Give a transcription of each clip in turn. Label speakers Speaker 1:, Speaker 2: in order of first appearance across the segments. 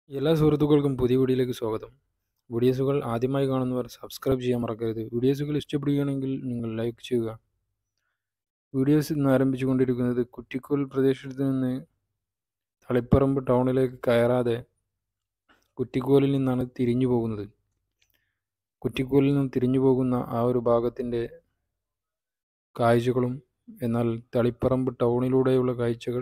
Speaker 1: എല്ലാ സുഹൃത്തുക്കൾക്കും പുതിയ വീഡിയോയിലേക്ക് സ്വാഗതം വീഡിയോസുകൾ ആദ്യമായി കാണുന്നവർ സബ്സ്ക്രൈബ് ചെയ്യാൻ മറക്കരുത് വീഡിയോസുകൾ ഇഷ്ടപ്പെടുകയാണെങ്കിൽ നിങ്ങൾ ലൈക്ക് ചെയ്യുക വീഡിയോസ് ഇന്ന് ആരംഭിച്ചുകൊണ്ടിരിക്കുന്നത് കുറ്റിക്കോൽ പ്രദേശത്ത് നിന്ന് തളിപ്പറമ്പ് ടൗണിലേക്ക് കയറാതെ കുറ്റിക്കോലിൽ നിന്നാണ് തിരിഞ്ഞു പോകുന്നത് കുറ്റിക്കോലിൽ നിന്നും തിരിഞ്ഞു പോകുന്ന ആ ഒരു ഭാഗത്തിൻ്റെ കാഴ്ചകളും എന്നാൽ തളിപ്പറമ്പ് ടൗണിലൂടെയുള്ള കാഴ്ചകൾ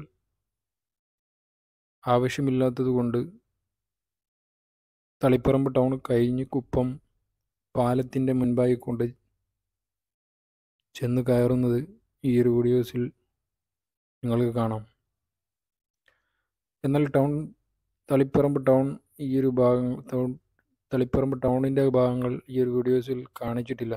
Speaker 1: ആവശ്യമില്ലാത്തതുകൊണ്ട് തളിപ്പറമ്പ് ടൗൺ കഴിഞ്ഞ് കുപ്പം പാലത്തിൻ്റെ മുൻപായി കൊണ്ട് ചെന്ന് കയറുന്നത് ഈ ഒരു വീഡിയോസിൽ നിങ്ങൾക്ക് കാണാം എന്നാൽ ടൗൺ തളിപ്പറമ്പ് ടൗൺ ഈ ഒരു ഭാഗം ടൗൺ തളിപ്പറമ്പ് ടൗണിൻ്റെ ഭാഗങ്ങൾ ഈ ഒരു വീഡിയോസിൽ കാണിച്ചിട്ടില്ല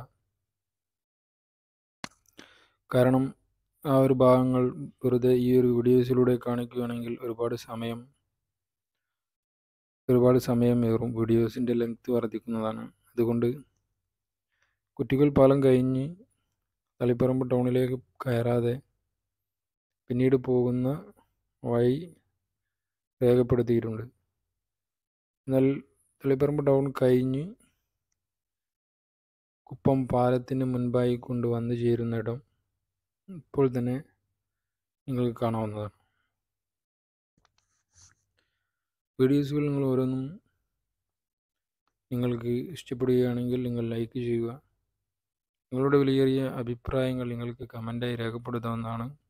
Speaker 1: കാരണം ആ ഒരു ഭാഗങ്ങൾ വെറുതെ ഈ ഒരു വീഡിയോസിലൂടെ കാണിക്കുകയാണെങ്കിൽ ഒരുപാട് സമയം ഒരുപാട് സമയമേറും വീഡിയോസിൻ്റെ ലെങ്ത് വർദ്ധിക്കുന്നതാണ് അതുകൊണ്ട് കുറ്റിക്കൽ പാലം കഴിഞ്ഞ് തളിപ്പറമ്പ് ടൗണിലേക്ക് കയറാതെ പിന്നീട് പോകുന്ന വഴി രേഖപ്പെടുത്തിയിട്ടുണ്ട് എന്നാൽ തളിപ്പറമ്പ് ടൗൺ കഴിഞ്ഞ് കുപ്പം പാലത്തിന് മുൻപായി കൊണ്ട് വന്നു ചേരുന്ന ഇടം ഇപ്പോൾ തന്നെ നിങ്ങൾക്ക് കാണാവുന്നതാണ് വീഡിയോസുകൾ നിങ്ങൾ ഓരോന്നും നിങ്ങൾക്ക് ഇഷ്ടപ്പെടുകയാണെങ്കിൽ നിങ്ങൾ ലൈക്ക് ചെയ്യുക നിങ്ങളുടെ വിലയേറിയ അഭിപ്രായങ്ങൾ നിങ്ങൾക്ക് കമൻറ്റായി രേഖപ്പെടുത്താവുന്നതാണ്